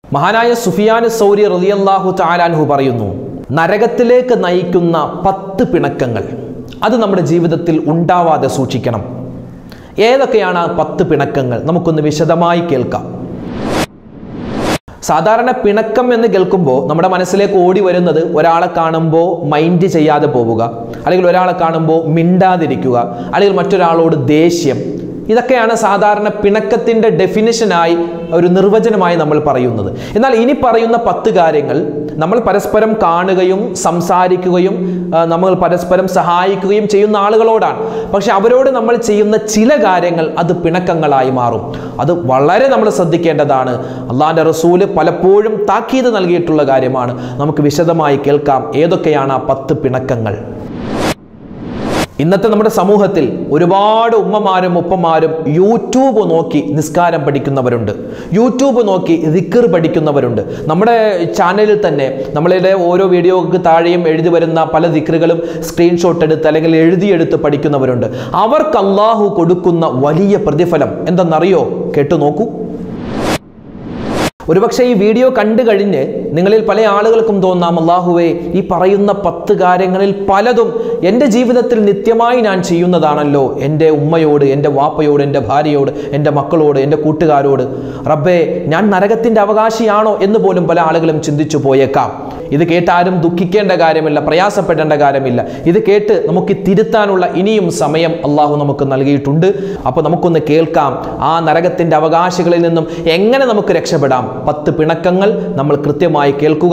മഹാനായ സുഫിയാൻ സൗരി റളിയല്ലാഹു താലാൻഹു പറയുന്നു നരകത്തിലേക്ക് നയിക്കുന്ന പത്ത് പിണക്കങ്ങൾ അത് നമ്മുടെ ജീവിതത്തിൽ ഉണ്ടാവാതെ സൂക്ഷിക്കണം ഏതൊക്കെയാണ് ആ പത്ത് പിണക്കങ്ങൾ നമുക്കൊന്ന് വിശദമായി കേൾക്കാം സാധാരണ പിണക്കം എന്ന് കേൾക്കുമ്പോൾ നമ്മുടെ മനസ്സിലേക്ക് ഓടി വരുന്നത് ഒരാളെ കാണുമ്പോൾ മൈൻഡ് ചെയ്യാതെ പോവുക അല്ലെങ്കിൽ ഒരാളെ കാണുമ്പോൾ മിണ്ടാതിരിക്കുക അല്ലെങ്കിൽ മറ്റൊരാളോട് ദേഷ്യം ഇതൊക്കെയാണ് സാധാരണ പിണക്കത്തിൻ്റെ ഡെഫിനിഷനായി ഒരു നിർവചനമായി നമ്മൾ പറയുന്നത് എന്നാൽ ഇനി പറയുന്ന പത്ത് കാര്യങ്ങൾ നമ്മൾ പരസ്പരം കാണുകയും സംസാരിക്കുകയും ആ, നമ്മൾ പരസ്പരം സഹായിക്കുകയും ചെയ്യുന്ന ആളുകളോടാണ് പക്ഷെ അവരോട് നമ്മൾ ചെയ്യുന്ന ചില കാര്യങ്ങൾ അത് പിണക്കങ്ങളായി മാറും അത് വളരെ നമ്മൾ ശ്രദ്ധിക്കേണ്ടതാണ് അള്ളാഹിൻ്റെ റസൂല് പലപ്പോഴും താക്കീത് നൽകിയിട്ടുള്ള കാര്യമാണ് നമുക്ക് വിശദമായി കേൾക്കാം ഏതൊക്കെയാണ് ആ പത്ത് പിണക്കങ്ങൾ ഇന്നത്തെ നമ്മുടെ സമൂഹത്തിൽ ഒരുപാട് ഉമ്മമാരും ഉപ്പമാരും യൂട്യൂബ് നോക്കി നിസ്കാരം പഠിക്കുന്നവരുണ്ട് യൂട്യൂബ് നോക്കി ദിക്കർ പഠിക്കുന്നവരുണ്ട് നമ്മുടെ ചാനലിൽ തന്നെ നമ്മളുടെ ഓരോ വീഡിയോക്ക് താഴെയും എഴുതി വരുന്ന പല ദിക്കറുകളും സ്ക്രീൻഷോട്ട് എടുത്ത് അല്ലെങ്കിൽ എഴുതിയെടുത്ത് പഠിക്കുന്നവരുണ്ട് അവർക്ക് അള്ളാഹു കൊടുക്കുന്ന വലിയ പ്രതിഫലം എന്തെന്നറിയോ കേട്ടു നോക്കൂ ഒരുപക്ഷെ ഈ വീഡിയോ കണ്ടു കഴിഞ്ഞ് നിങ്ങളിൽ പല ആളുകൾക്കും തോന്നാം അള്ളാഹുവേ ഈ പറയുന്ന പത്ത് കാര്യങ്ങളിൽ പലതും എൻ്റെ ജീവിതത്തിൽ നിത്യമായി ഞാൻ ചെയ്യുന്നതാണല്ലോ എൻ്റെ ഉമ്മയോട് എൻ്റെ വാപ്പയോട് എൻ്റെ ഭാര്യയോട് എൻ്റെ മക്കളോട് എൻ്റെ കൂട്ടുകാരോട് റബ്ബേ ഞാൻ നരകത്തിൻ്റെ അവകാശിയാണോ എന്ന് പോലും പല ആളുകളും ചിന്തിച്ചു പോയേക്കാം ഇത് കേട്ട് ആരും ദുഃഖിക്കേണ്ട കാര്യമില്ല പ്രയാസപ്പെടേണ്ട കാര്യമില്ല ഇത് കേട്ട് നമുക്ക് തിരുത്താനുള്ള ഇനിയും സമയം അള്ളാഹു നമുക്ക് നൽകിയിട്ടുണ്ട് അപ്പോൾ നമുക്കൊന്ന് കേൾക്കാം ആ നരകത്തിൻ്റെ അവകാശികളിൽ നിന്നും എങ്ങനെ നമുക്ക് രക്ഷപ്പെടാം പത്ത് പിണക്കങ്ങൾ നമ്മൾ കൃത്യമായി കേൾക്കുക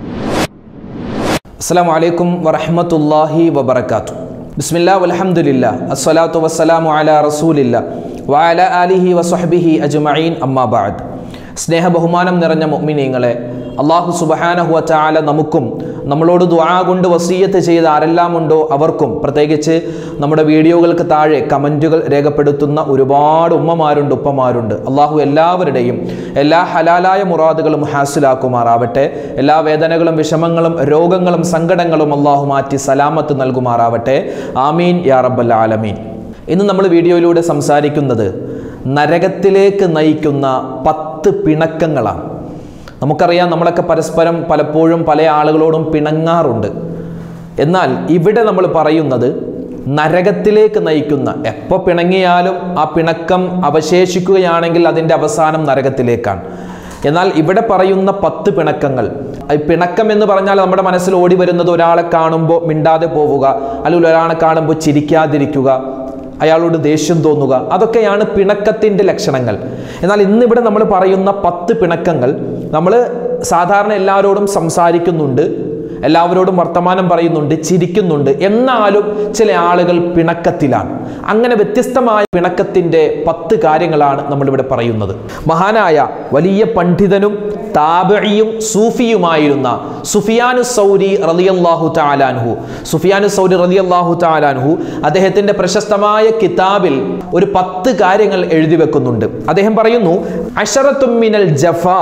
അസ്സാം വലൈക്കും വറഹമത്തല്ലാഹി വബർക്കാത്തു ബിസ്മില്ലാ വലഹമുല്ല അസ്സലാത്തു വസ്സലാമു അല റസൂലില്ല വഅല ആലിഹി വസ്ഹബിഹി അജ്മഈൻ അമ്മാ ബഅദ് സ്നേഹ ബഹുമാനം നിറഞ്ഞ മുഅ്മിനീങ്ങളെ അള്ളാഹു സുബഹാനഹുവ ചാല നമുക്കും നമ്മളോട് ദുആ കൊണ്ട് വസീയത്ത് ചെയ്ത ആരെല്ലാം ഉണ്ടോ അവർക്കും പ്രത്യേകിച്ച് നമ്മുടെ വീഡിയോകൾക്ക് താഴെ കമൻറ്റുകൾ രേഖപ്പെടുത്തുന്ന ഒരുപാട് ഉമ്മമാരുണ്ട് ഉപ്പമാരുണ്ട് അള്ളാഹു എല്ലാവരുടെയും എല്ലാ ഹലാലായ മുറാദുകളും ഹാസിലാക്കുമാറാവട്ടെ എല്ലാ വേദനകളും വിഷമങ്ങളും രോഗങ്ങളും സങ്കടങ്ങളും അള്ളാഹു മാറ്റി സലാമത്ത് നൽകുമാറാവട്ടെ ആമീൻ യാ റബ്ബൽ ആലമീൻ ഇന്ന് നമ്മൾ വീഡിയോയിലൂടെ സംസാരിക്കുന്നത് നരകത്തിലേക്ക് നയിക്കുന്ന പത്ത് പിണക്കങ്ങളാണ് നമുക്കറിയാം നമ്മളൊക്കെ പരസ്പരം പലപ്പോഴും പല ആളുകളോടും പിണങ്ങാറുണ്ട് എന്നാൽ ഇവിടെ നമ്മൾ പറയുന്നത് നരകത്തിലേക്ക് നയിക്കുന്ന എപ്പോൾ പിണങ്ങിയാലും ആ പിണക്കം അവശേഷിക്കുകയാണെങ്കിൽ അതിൻ്റെ അവസാനം നരകത്തിലേക്കാണ് എന്നാൽ ഇവിടെ പറയുന്ന പത്ത് പിണക്കങ്ങൾ ഈ പിണക്കം എന്ന് പറഞ്ഞാൽ നമ്മുടെ മനസ്സിൽ ഓടി വരുന്നത് ഒരാളെ കാണുമ്പോൾ മിണ്ടാതെ പോവുക അല്ലെങ്കിൽ ഒരാളെ കാണുമ്പോൾ ചിരിക്കാതിരിക്കുക അയാളോട് ദേഷ്യം തോന്നുക അതൊക്കെയാണ് പിണക്കത്തിൻ്റെ ലക്ഷണങ്ങൾ എന്നാൽ ഇന്നിവിടെ നമ്മൾ പറയുന്ന പത്ത് പിണക്കങ്ങൾ നമ്മൾ സാധാരണ എല്ലാവരോടും സംസാരിക്കുന്നുണ്ട് എല്ലാവരോടും വർത്തമാനം പറയുന്നുണ്ട് ചിരിക്കുന്നുണ്ട് എന്നാലും ചില ആളുകൾ പിണക്കത്തിലാണ് അങ്ങനെ വ്യത്യസ്തമായ പിണക്കത്തിൻ്റെ പത്ത് കാര്യങ്ങളാണ് നമ്മളിവിടെ പറയുന്നത് മഹാനായ വലിയ പണ്ഡിതനും താബിയും സൂഫിയുമായിരുന്ന സുഫിയാനു സൗരി റളിയല്ലാഹു താലാൻഹു സുഫിയാനു സൗരി റളിയല്ലാഹു താലാൻഹു അദ്ദേഹത്തിന്റെ പ്രശസ്തമായ കിതാബിൽ ഒരു പത്ത് കാര്യങ്ങൾ എഴുതി വെക്കുന്നുണ്ട് അദ്ദേഹം പറയുന്നു അഷറത്തുമിനൽ ജഫാ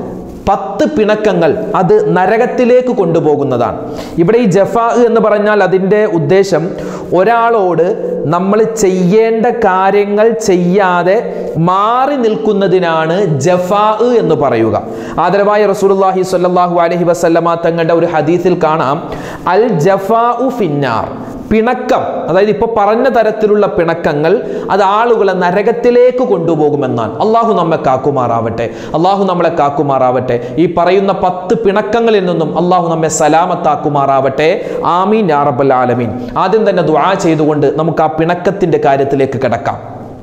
പത്ത് പിണക്കങ്ങൾ അത് നരകത്തിലേക്ക് കൊണ്ടുപോകുന്നതാണ് ഇവിടെ ഈ ജഫാ എന്ന് പറഞ്ഞാൽ അതിൻ്റെ ഉദ്ദേശം ഒരാളോട് നമ്മൾ ചെയ്യേണ്ട കാര്യങ്ങൾ ചെയ്യാതെ മാറി നിൽക്കുന്നതിനാണ് ജഫാ എന്ന് പറയുക ആദരവായ റസൂലുള്ളാഹി സ്വല്ലല്ലാഹു അലൈഹി വസല്ലമ തങ്ങളുടെ ഒരു ഹദീസിൽ കാണാം അൽ ജഫാ ഫിന്നാർ പിണക്കം അതായത് ഇപ്പോൾ പറഞ്ഞ തരത്തിലുള്ള പിണക്കങ്ങൾ അത് ആളുകളെ നരകത്തിലേക്ക് കൊണ്ടുപോകുമെന്നാണ് അള്ളാഹു നമ്മെ കാക്കുമാറാവട്ടെ അള്ളാഹു നമ്മളെ കാക്കുമാറാവട്ടെ ഈ പറയുന്ന പത്ത് പിണക്കങ്ങളിൽ നിന്നും അള്ളാഹു നമ്മെ സലാമത്താക്കുമാറാവട്ടെ ആമീൻ യാ റബ്ബൽ ആലമീൻ ആദ്യം തന്നെ ദുആ ചെയ്തുകൊണ്ട് നമുക്ക് ആ പിണക്കത്തിന്റെ കാര്യത്തിലേക്ക് കിടക്കാം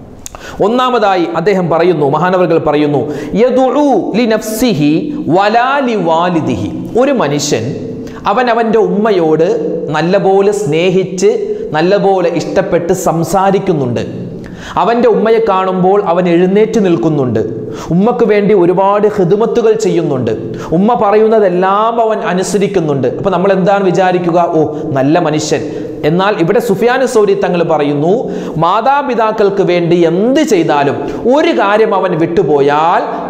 ഒന്നാമതായി അദ്ദേഹം പറയുന്നു മഹാനവറുകൾ പറയുന്നു യദുഉ ലിനഫ്സിഹി വലാ ലിവാലിദിഹി ഒരു മനുഷ്യൻ അവൻ അവൻ്റെ ഉമ്മയോട് നല്ലപോലെ സ്നേഹിച്ച് നല്ലപോലെ ഇഷ്ടപ്പെട്ട് സംസാരിക്കുന്നുണ്ട് അവൻ്റെ ഉമ്മയെ കാണുമ്പോൾ അവൻ എഴുന്നേറ്റ് നിൽക്കുന്നുണ്ട് ഉമ്മക്ക് വേണ്ടി ഒരുപാട് ഹിദുമത്തുകൾ ചെയ്യുന്നുണ്ട് ഉമ്മ പറയുന്നതെല്ലാം അവൻ അനുസരിക്കുന്നുണ്ട് അപ്പൊ നമ്മൾ എന്താണ് വിചാരിക്കുക ഓ നല്ല മനുഷ്യൻ എന്നാൽ ഇവിടെ സുഫിയാനു സൗരി തങ്ങൾ പറയുന്നു മാതാപിതാക്കൾക്ക് വേണ്ടി എന്ത് ചെയ്താലും ഒരു കാര്യം അവൻ വിട്ടുപോയാൽ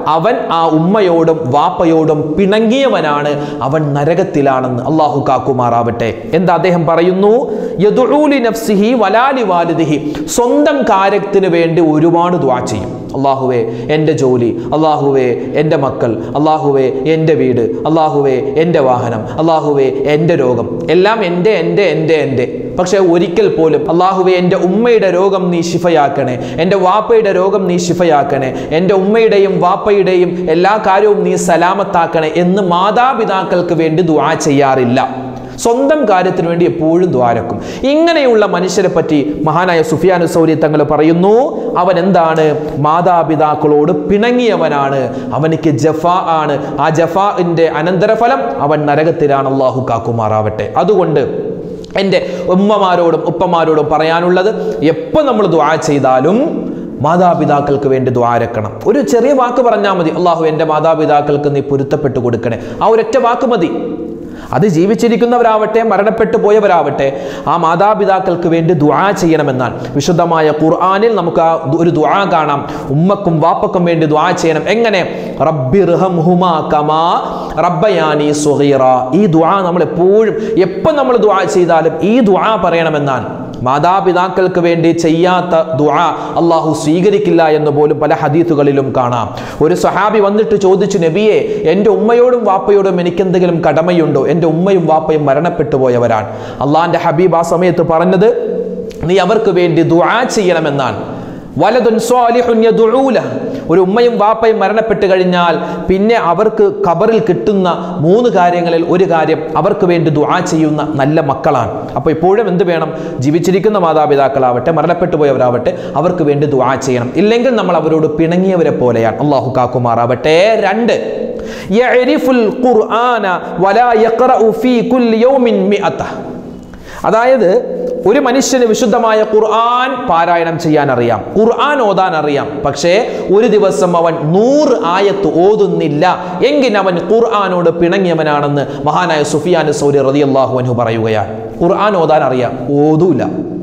അവൻ ആ ഉമ്മയോടും വാപ്പയോടും പിണങ്ങിയവനാണ് അവൻ നരകത്തിലാണെന്ന് അള്ളാഹു കാക്കുമാറാവട്ടെ എന്താ അദ്ദേഹം പറയുന്നു യദുഊലി നഫ്സിഹി വലാലി വാലിദിഹി സ്വന്തം കാര്യത്തിന് വേണ്ടി ഒരുപാട് ദ്വാ ചെയ്യും അള്ളാഹുവേ എൻ്റെ ജോലി അള്ളാഹുവേ എൻ്റെ മക്കൾ അള്ളാഹുവേ എൻ്റെ വീട് അള്ളാഹുവേ എൻ്റെ വാഹനം അള്ളാഹുവേ എൻ്റെ രോഗം എല്ലാം എൻ്റെ എൻ്റെ എൻ്റെ എൻ്റെ പക്ഷേ ഒരിക്കൽ പോലും അള്ളാഹുവെ എൻ്റെ ഉമ്മയുടെ രോഗം നീ ശിഫയാക്കണേ എൻ്റെ വാപ്പയുടെ രോഗം നീ ശിഫയാക്കണേ എൻ്റെ ഉമ്മയുടെയും വാപ്പയുടെയും എല്ലാ കാര്യവും നീ സലാമത്താക്കണേ എന്ന് മാതാപിതാക്കൾക്ക് വേണ്ടി ദുആ ചെയ്യാറില്ല സ്വന്തം കാര്യത്തിന് വേണ്ടി എപ്പോഴും ദ്വാരക്കും ഇങ്ങനെയുള്ള മനുഷ്യരെ പറ്റി മഹാനായ സുഫിയാനു സൗരി തങ്ങൾ പറയുന്നു അവൻ എന്താണ് മാതാപിതാക്കളോട് പിണങ്ങിയവനാണ് അവനിക്ക് ജഫാ ആണ് ആ ജഫാഇന്റെ അനന്തരഫലം അവൻ നരകത്തിലാണ് അള്ളാഹു കാക്കുമാറാവട്ടെ അതുകൊണ്ട് എൻ്റെ ഉമ്മമാരോടും ഉപ്പമാരോടും പറയാനുള്ളത് എപ്പോൾ നമ്മൾ ദ്വാ ചെയ്താലും മാതാപിതാക്കൾക്ക് വേണ്ടി ദ്വാരക്കണം ഒരു ചെറിയ വാക്ക് പറഞ്ഞാൽ മതി അള്ളാഹു എൻ്റെ മാതാപിതാക്കൾക്ക് നീ പൊരുത്തപ്പെട്ടു കൊടുക്കണേ ആ ഒരൊറ്റ വാക്ക് മതി അത് ജീവിച്ചിരിക്കുന്നവരാവട്ടെ മരണപ്പെട്ടു പോയവരാവട്ടെ ആ മാതാപിതാക്കൾക്ക് വേണ്ടി ദുആ ചെയ്യണമെന്നാണ് വിശുദ്ധമായ ഖുർആനിൽ നമുക്ക് ആ ദു- ഒരു ദുആ കാണാം ഉമ്മക്കും വാപ്പക്കും വേണ്ടി ദുആ ചെയ്യണം എങ്ങനെ റബ്ബിർഹംഹുമാ കമാ റബ്ബയാനി സുഗീറ ഈ ദുആ നമ്മൾ എപ്പോഴും എപ്പോൾ നമ്മൾ ദുആ ചെയ്താലും ഈ ദുആ പറയണമെന്നാണ് മാതാപിതാക്കൾക്ക് വേണ്ടി ചെയ്യാത്ത ദുആ അള്ളാഹു സ്വീകരിക്കില്ല എന്ന് പോലും പല ഹദീസുകളിലും കാണാം ഒരു സഹാബി വന്നിട്ട് ചോദിച്ചു നബിയെ എൻ്റെ ഉമ്മയോടും വാപ്പയോടും എനിക്ക് എന്തെങ്കിലും കടമയുണ്ടോ എൻ്റെ ഉമ്മയും വാപ്പയും മരണപ്പെട്ടു പോയവരാണ് അള്ളാഹിൻ്റെ ഹബീബ് ആ സമയത്ത് പറഞ്ഞത് നീ അവർക്ക് വേണ്ടി ദുആ ചെയ്യണമെന്നാണ് വലതുൻ സ്വാലിഹുൻ യദുഊല ഒരു ഉമ്മയും വാപ്പയും മരണപ്പെട്ട് കഴിഞ്ഞാൽ പിന്നെ അവർക്ക് ഖബറിൽ കിട്ടുന്ന മൂന്ന് കാര്യങ്ങളിൽ ഒരു കാര്യം അവർക്ക് വേണ്ടി ദുആ ചെയ്യുന്ന നല്ല മക്കളാണ് അപ്പോൾ ഇപ്പോഴും എന്ത് വേണം ജീവിച്ചിരിക്കുന്ന മാതാപിതാക്കളാവട്ടെ മരണപ്പെട്ടു പോയവരാവട്ടെ അവർക്ക് വേണ്ടി ദുആ ചെയ്യണം ഇല്ലെങ്കിൽ നമ്മൾ അവരോട് പിണങ്ങിയവരെ പോലെയാണ് അള്ളാഹു കാക്കുമാറാവട്ടെ രണ്ട് യഅരിഫുൽ ഖുർആന വലാ യഖറഉ ഫീ കുല്ലി യൗമിൻ മിഅത അതായത് ഒരു മനുഷ്യന് വിശുദ്ധമായ ഖുർആൻ പാരായണം ചെയ്യാൻ അറിയാം ഖുർആൻ ഓതാൻ അറിയാം പക്ഷേ ഒരു ദിവസം അവൻ നൂറ് ആയത്ത് ഓതുന്നില്ല എങ്കിൽ അവൻ ഖുർആനോട് പിണങ്ങിയവനാണെന്ന് മഹാനായ സുഫിയാൻ സൗരി റളിയല്ലാഹു അൻഹു പറയുകയാണ് ഖുർആൻ ഓതാൻ അറിയാം ഓതൂല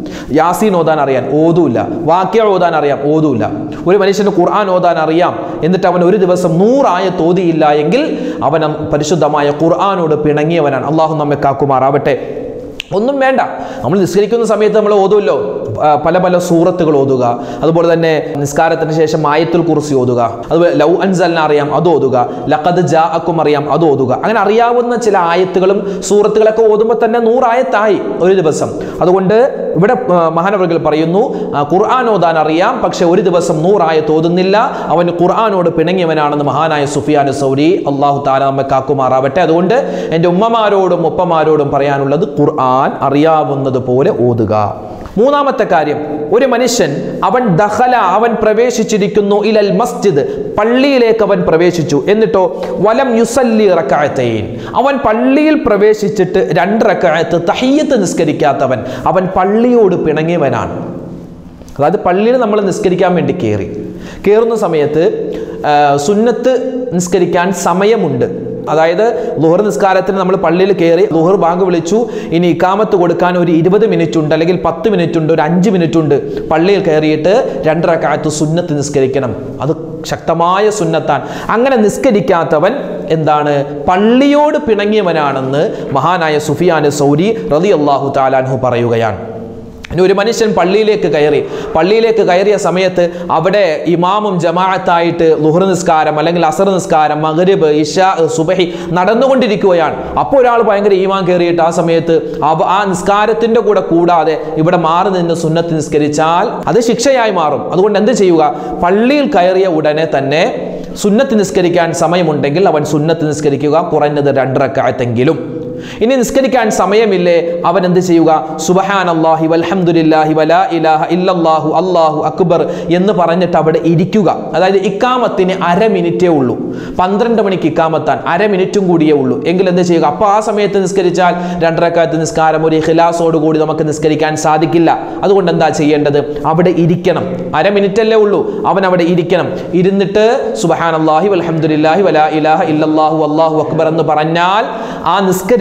യാസീൻ ഓതാൻ അറിയാൻ ഓതൂല വാക്യ ഓതാൻ അറിയാം ഓതൂല ഒരു മനുഷ്യന് ഖുർആൻ ഓതാൻ അറിയാം എന്നിട്ട് അവൻ ഒരു ദിവസം നൂറായത്ത് ഓതിയില്ല എങ്കിൽ അവൻ പരിശുദ്ധമായ ഖുർആനോട് പിണങ്ങിയവനാണ് അള്ളാഹു നമ്മെ കാക്കുമാറാവട്ടെ ഒന്നും വേണ്ട നമ്മൾ നിസ്കരിക്കുന്ന സമയത്ത് നമ്മൾ ഓതുമല്ലോ ആ, പല പല സൂറത്തുകൾ ഓതുക അതുപോലെ തന്നെ നിസ്കാരത്തിന് ശേഷം ആയത്തുൽ കുറിസി ഓതുക അതുപോലെ ലൗ അൻസലിനെ അറിയാം അത് ഓതുക ലഖദ് ജാഅക്കും അറിയാം അത് ഓതുക അങ്ങനെ അറിയാവുന്ന ചില ആയത്തുകളും സൂറത്തുകളൊക്കെ ഓതുമ്പോൾ തന്നെ നൂറായത്തായി ഒരു ദിവസം അതുകൊണ്ട് ഇവിടെ ആ, മഹാനവറുകൾ പറയുന്നു ആ, ഖുർആൻ ഓതാൻ അറിയാം പക്ഷെ ഒരു ദിവസം നൂറായത്ത് ഓതുന്നില്ല അവൻ ഖുർആനോട് പിണങ്ങിയവനാണെന്ന് മഹാനായ സുഫിയാൻ സൗരി അള്ളാഹു താല നമ്മെ കാക്കുമാറാവട്ടെ അതുകൊണ്ട് എൻ്റെ ഉമ്മമാരോടും ഉപ്പമാരോടും പറയാനുള്ളത് ഖുർആൻ അറിയാവുന്നത് പോലെ ഓതുക മൂന്നാമത്തെ കാര്യം ഒരു മനുഷ്യൻ അവൻ ദഹല അവൻ പ്രവേശിച്ചിരിക്കുന്നു ഇലൽ മസ്ജിദ് പള്ളിയിലേക്ക് അവൻ പ്രവേശിച്ചു എന്നിട്ടോ വലം യുസല്ലി റക്കായത്തൈൻ അവൻ പള്ളിയിൽ പ്രവേശിച്ചിട്ട് രണ്ട് റക്കായത്ത് തഹിയത്ത് നിസ്കരിക്കാത്തവൻ അവൻ പള്ളിയോട് പിണങ്ങിയവനാണ് അതായത് പള്ളിയിൽ നമ്മൾ നിസ്കരിക്കാൻ വേണ്ടി കയറി കയറുന്ന സമയത്ത് ആ, സുന്നത്ത് നിസ്കരിക്കാൻ സമയമുണ്ട് അതായത് ലുഹർ നിസ്കാരത്തിന് നമ്മൾ പള്ളിയിൽ കയറി ലുഹർ ബാങ്ക് വിളിച്ചു ഇനി ഇക്കാമത്ത് കൊടുക്കാൻ ഒരു ഇരുപത് മിനിറ്റ് ഉണ്ട് അല്ലെങ്കിൽ പത്ത് മിനിറ്റ് ഉണ്ട് ഒരു അഞ്ച് മിനിറ്റ് ഉണ്ട് പള്ളിയിൽ കയറിയിട്ട് രണ്ടരക്കാലത്ത് സുന്നത്ത് നിസ്കരിക്കണം അത് ശക്തമായ സുന്നത്താൻ അങ്ങനെ നിസ്കരിക്കാത്തവൻ എന്താണ് പള്ളിയോട് പിണങ്ങിയവനാണെന്ന് മഹാനായ സുഫിയാൻ സൗരി റതി അള്ളാഹു താലാൻഹു പറയുകയാണ് ഇനി ഒരു മനുഷ്യൻ പള്ളിയിലേക്ക് കയറി പള്ളിയിലേക്ക് കയറിയ സമയത്ത് അവിടെ ഇമാമും ജമാഅത്തായിട്ട് ലുഹർ നിസ്കാരം അല്ലെങ്കിൽ അസർ നിസ്കാരം മഗ്രിബ് ഇഷ സുബഹി നടന്നുകൊണ്ടിരിക്കുകയാണ് അപ്പോൾ ഒരാൾ ഭയങ്കര ഈമാൻ കയറിയിട്ട് ആ സമയത്ത് അവ ആ നിസ്കാരത്തിന്റെ കൂടെ കൂടാതെ ഇവിടെ മാറി നിന്ന് സുന്നത്ത് നിസ്കരിച്ചാൽ അത് ശിക്ഷയായി മാറും അതുകൊണ്ട് എന്ത് ചെയ്യുക പള്ളിയിൽ കയറിയ ഉടനെ തന്നെ സുന്നത്ത് നിസ്കരിക്കാൻ സമയമുണ്ടെങ്കിൽ അവൻ സുന്നത്ത് നിസ്കരിക്കുക കുറഞ്ഞത് രണ്ടരക്കായത്തെങ്കിലും ഇനി നിസ്കരിക്കാൻ സമയമില്ലേ അവൻ എന്ത് ചെയ്യുക സുബഹാൻ അള്ളാഹി വൽഹംദുലില്ലാഹി വലാ ഇലാഹ ഇല്ലല്ലാഹു അല്ലാഹു അക്ബർ എന്ന് പറഞ്ഞിട്ട് അവിടെ ഇരിക്കുക അതായത് ഇക്കാമത്തിന് അര മിനിറ്റേ ഉള്ളൂ പന്ത്രണ്ട് മണിക്ക് ഇക്കാമത്താൻ അര മിനിറ്റും കൂടിയേ ഉള്ളൂ എങ്കിൽ എന്ത് ചെയ്യുക അപ്പോൾ ആ സമയത്ത് നിസ്കരിച്ചാൽ രണ്ടരക്കാലത്ത് നിസ്കാരം ഒരു ഹിലാസോട് കൂടി നമുക്ക് നിസ്കരിക്കാൻ സാധിക്കില്ല അതുകൊണ്ട് എന്താ ചെയ്യേണ്ടത് അവിടെ ഇരിക്കണം അര മിനിറ്റ് അല്ലേ ഉള്ളൂ അവൻ അവിടെ ഇരിക്കണം ഇരുന്നിട്ട് സുബഹാൻ അള്ളാഹി വൽഹംദുലില്ലാഹി വലാ ഇലാഹ ഇല്ലല്ലാഹു അല്ലാഹു അക്ബർ എന്ന് പറഞ്ഞാൽ ആ നിസ്കരിച്ച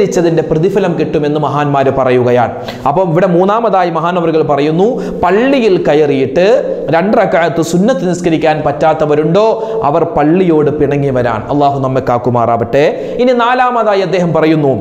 നിസ്കരിച്ചതിൻ്റെ പ്രതിഫലം കിട്ടുമെന്ന് മഹാന്മാർ പറയുകയാണ് അപ്പം ഇവിടെ മൂന്നാമതായി മഹാനവറുകൾ പറയുന്നു പള്ളിയിൽ കയറിയിട്ട് രണ്ടരക്കാലത്ത് സുന്നത്ത് നിസ്കരിക്കാൻ പറ്റാത്തവരുണ്ടോ അവർ പള്ളിയോട് പിണങ്ങിയവരാണ് അള്ളാഹു നമ്മെ കാക്കുമാറാവട്ടെ ഇനി നാലാമതായി അദ്ദേഹം പറയുന്നു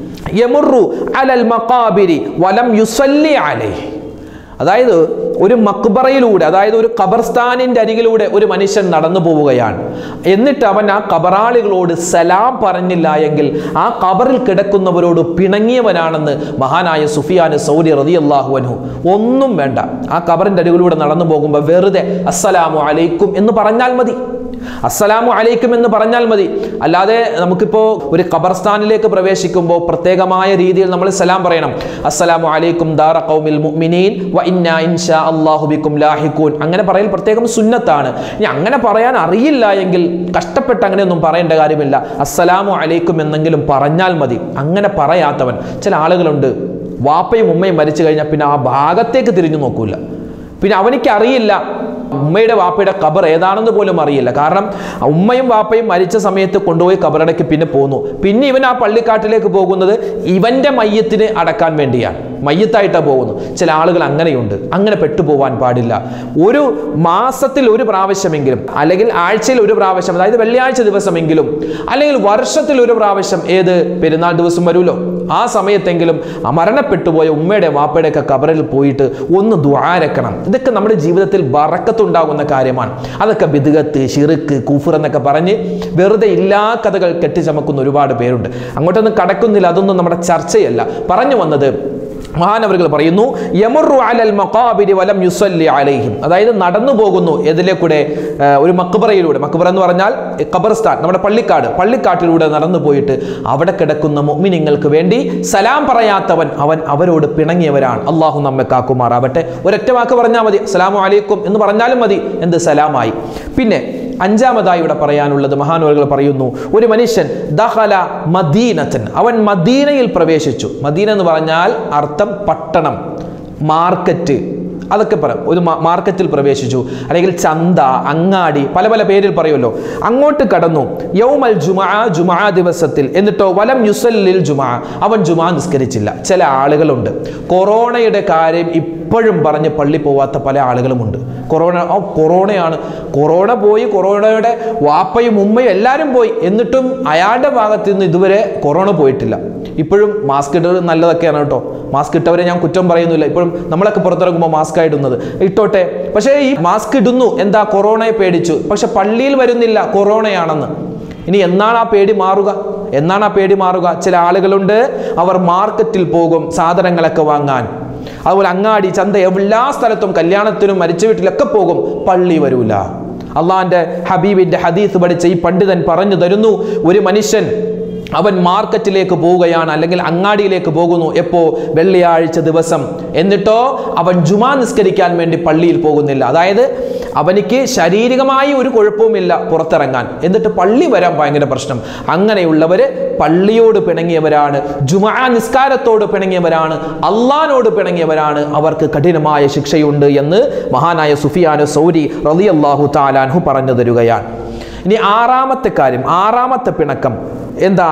യമുറു അലൽ മക്കാബിരി വലം യുസല്ലി അലൈഹി അതായത് ഒരു മക്ബറയിലൂടെ അതായത് ഒരു ഖബർസ്ഥാനിന്റെ അരികിലൂടെ ഒരു മനുഷ്യൻ നടന്നു പോവുകയാണ് എന്നിട്ട് അവൻ ആ ഖബറാളികളോട് സലാം പറഞ്ഞില്ല എങ്കിൽ ആ ഖബറിൽ കിടക്കുന്നവരോട് പിണങ്ങിയവനാണെന്ന് മഹാനായ സുഫിയാൻ സൗരി റതി അള്ളാഹു അൻഹു ഒന്നും വേണ്ട ആ ഖബറിന്റെ അരികിലൂടെ നടന്നു പോകുമ്പോൾ വെറുതെ അസ്സലാമു അലൈക്കും എന്ന് പറഞ്ഞാൽ മതി അസ്സലാമു അലൈക്കും എന്ന് പറഞ്ഞാൽ മതി അല്ലാതെ നമുക്കിപ്പോൾ ഒരു ഖബർസ്ഥാനിലേക്ക് പ്രവേശിക്കുമ്പോൾ പ്രത്യേകമായ രീതിയിൽ നമ്മൾ സലാം പറയണം അസ്സലാമു അലൈക്കും ദാറ ഖൗമിൽ മുഅ്മിനീൻ വ ഇന്നാ ഇൻഷാ അല്ലാഹു ബിക്കും ലാഹിഖൂൻ അങ്ങനെ പറയൽ പ്രത്യേകം സുന്നത്താണ് ഇനി അങ്ങനെ പറയാൻ അറിയില്ല എങ്കിൽ കഷ്ടപ്പെട്ട് അങ്ങനെയൊന്നും പറയേണ്ട കാര്യമില്ല അസ്സലാമു അലൈക്കും എന്നെങ്കിലും പറഞ്ഞാൽ മതി അങ്ങനെ പറയാത്തവൻ ചില ആളുകളുണ്ട് വാപ്പയും ഉമ്മയും മരിച്ചു കഴിഞ്ഞാൽ പിന്നെ ആ ഭാഗത്തേക്ക് തിരിഞ്ഞു നോക്കൂല പിന്നെ അവനിക്ക് അറിയില്ല ഉമ്മയുടെ വാപ്പയുടെ ഖബർ ഏതാണെന്ന് പോലും അറിയില്ല കാരണം ഉമ്മയും വാപ്പയും മരിച്ച സമയത്ത് കൊണ്ടുപോയി ഖബറടക്കി പിന്നെ പോന്നു പിന്നെ ഇവൻ ആ പള്ളിക്കാട്ടിലേക്ക് പോകുന്നത് ഇവന്റെ മയ്യത്തിന് അടക്കാൻ വേണ്ടിയാണ് മയ്യത്തായിട്ടാണ് പോകുന്നു ചില ആളുകൾ അങ്ങനെയുണ്ട് അങ്ങനെ പെട്ടുപോവാൻ പാടില്ല ഒരു മാസത്തിൽ ഒരു പ്രാവശ്യമെങ്കിലും അല്ലെങ്കിൽ ആഴ്ചയിൽ ഒരു പ്രാവശ്യം അതായത് വെള്ളിയാഴ്ച ദിവസമെങ്കിലും അല്ലെങ്കിൽ വർഷത്തിൽ ഒരു പ്രാവശ്യം ഏത് പെരുന്നാൾ ദിവസം വരുമല്ലോ ആ സമയത്തെങ്കിലും ആ മരണപ്പെട്ടുപോയ ഉമ്മയുടെ വാപ്പയുടെ ഒക്കെ കബറിൽ പോയിട്ട് ഒന്ന് ദ്വാരക്കണം ഇതൊക്കെ നമ്മുടെ ജീവിതത്തിൽ ബറക്കത്തുണ്ടാകുന്ന കാര്യമാണ് അതൊക്കെ ബിദുഗത്ത് ഷിറുക്ക് കുഫർ എന്നൊക്കെ പറഞ്ഞ് വെറുതെ ഇല്ലാ കഥകൾ കെട്ടിച്ചമക്കുന്ന ഒരുപാട് പേരുണ്ട് അങ്ങോട്ടൊന്നും കടക്കുന്നില്ല അതൊന്നും നമ്മുടെ ചർച്ചയല്ല പറഞ്ഞു വന്നത് മഹാനവറുകൾ പറയുന്നു യമറു അലൽ മഖാബിരി വലം യുസല്ലി അലൈഹിം അതായത് നടന്നു പോകുന്നു എതിലെ കൂടെ ആ, ഒരു മക്ബറയിലൂടെ മക്ബറ എന്ന് പറഞ്ഞാൽ ഈ ഖബർസ്ഥാൻ നമ്മുടെ പള്ളിക്കാട് പള്ളിക്കാട്ടിലൂടെ നടന്നു പോയിട്ട് അവിടെ കിടക്കുന്ന മുഅ്മിനീങ്ങൾക്ക് വേണ്ടി സലാം പറയാത്തവൻ അവൻ അവരോട് പിണങ്ങിയവരാണ് അള്ളാഹു നമ്മെ കാക്കുമാറാവട്ടെ ഒരൊറ്റ വാക്ക് പറഞ്ഞാൽ മതി അസ്സലാമു അലൈക്കും എന്ന് പറഞ്ഞാലും മതി എന്ത് സലാമായി പിന്നെ അഞ്ചാമതായി ഇവിടെ പറയാനുള്ളത് മഹാനവറുകൾ പറയുന്നു ഒരു മനുഷ്യൻ ദഹല മദീനത്തൻ അവൻ മദീനയിൽ പ്രവേശിച്ചു മദീന എന്ന് പറഞ്ഞാൽ അർത്ഥം പട്ടണം മാർക്കറ്റ് അതൊക്കെ പറയാം ഒരു മാ- മാർക്കറ്റിൽ പ്രവേശിച്ചു അല്ലെങ്കിൽ ചന്ത അങ്ങാടി പല പല പേരിൽ പറയുമല്ലോ അങ്ങോട്ട് കടന്നു യൗമൽ ജുമാ ജുമാ ദിവസത്തിൽ എന്നിട്ടോ വലം യുസല്ലിൽ ജുമാ അവൻ ജുമാ നിസ്കരിച്ചില്ല ചില ആളുകളുണ്ട് കൊറോണയുടെ കാര്യം ഇപ്പോഴും പറഞ്ഞ് പള്ളി പോവാത്ത പല ആളുകളുമുണ്ട് കൊറോണ ഓ കൊറോണയാണ് കൊറോണ പോയി കൊറോണയുടെ വാപ്പയും ഉമ്മയും എല്ലാവരും പോയി എന്നിട്ടും അയാളുടെ ഭാഗത്ത് നിന്ന് ഇതുവരെ കൊറോണ പോയിട്ടില്ല ഇപ്പോഴും മാസ്ക് ഇട്ടത് നല്ലതൊക്കെയാണ് കേട്ടോ മാസ്ക് ഇട്ടവരെ ഞാൻ കുറ്റം പറയുന്നില്ല ഇപ്പോഴും നമ്മളൊക്കെ പുറത്തിറങ്ങുമ്പോൾ മാസ്ക് ഇടുന്നത് ഇട്ടോട്ടെ പക്ഷേ ഈ മാസ്ക് ഇടുന്നു എന്താ കൊറോണയെ പേടിച്ചു പക്ഷെ പള്ളിയിൽ വരുന്നില്ല കൊറോണയാണെന്ന് ഇനി എന്നാണ് ആ പേടി മാറുക എന്നാണ് ആ പേടി മാറുക ചില ആളുകളുണ്ട് അവർ മാർക്കറ്റിൽ പോകും സാധനങ്ങളൊക്കെ വാങ്ങാൻ അതുപോലെ അങ്ങാടി ചന്ത എല്ലാ സ്ഥലത്തും കല്യാണത്തിനും മരിച്ച വീട്ടിലൊക്കെ പോകും പള്ളി വരൂല അള്ളാന്റെ ഹബീബിന്റെ ഹദീസ് പഠിച്ച ഈ പണ്ഡിതൻ പറഞ്ഞു തരുന്നു ഒരു മനുഷ്യൻ അവൻ മാർക്കറ്റിലേക്ക് പോവുകയാണ് അല്ലെങ്കിൽ അങ്ങാടിയിലേക്ക് പോകുന്നു എപ്പോ വെള്ളിയാഴ്ച ദിവസം എന്നിട്ടോ അവൻ ജുമാ നിസ്കരിക്കാൻ വേണ്ടി പള്ളിയിൽ പോകുന്നില്ല അതായത് അവനിക്ക് ശാരീരികമായി ഒരു കുഴപ്പവുമില്ല പുറത്തിറങ്ങാൻ എന്നിട്ട് പള്ളി വരാൻ ഭയങ്കര പ്രശ്നം അങ്ങനെയുള്ളവര് പള്ളിയോട് പിണങ്ങിയവരാണ് ജുമാ നിസ്കാരത്തോട് പിണങ്ങിയവരാണ് അള്ളഹാനോട് പിണങ്ങിയവരാണ് അവർക്ക് കഠിനമായ ശിക്ഷയുണ്ട് എന്ന് മഹാനായ സുഫിയാനു സൗരി റളിയല്ലാഹു താലാൻഹു പറഞ്ഞു തരുകയാണ് ഇനി ആറാമത്തെ കാര്യം ആറാമത്തെ പിണക്കം എന്താ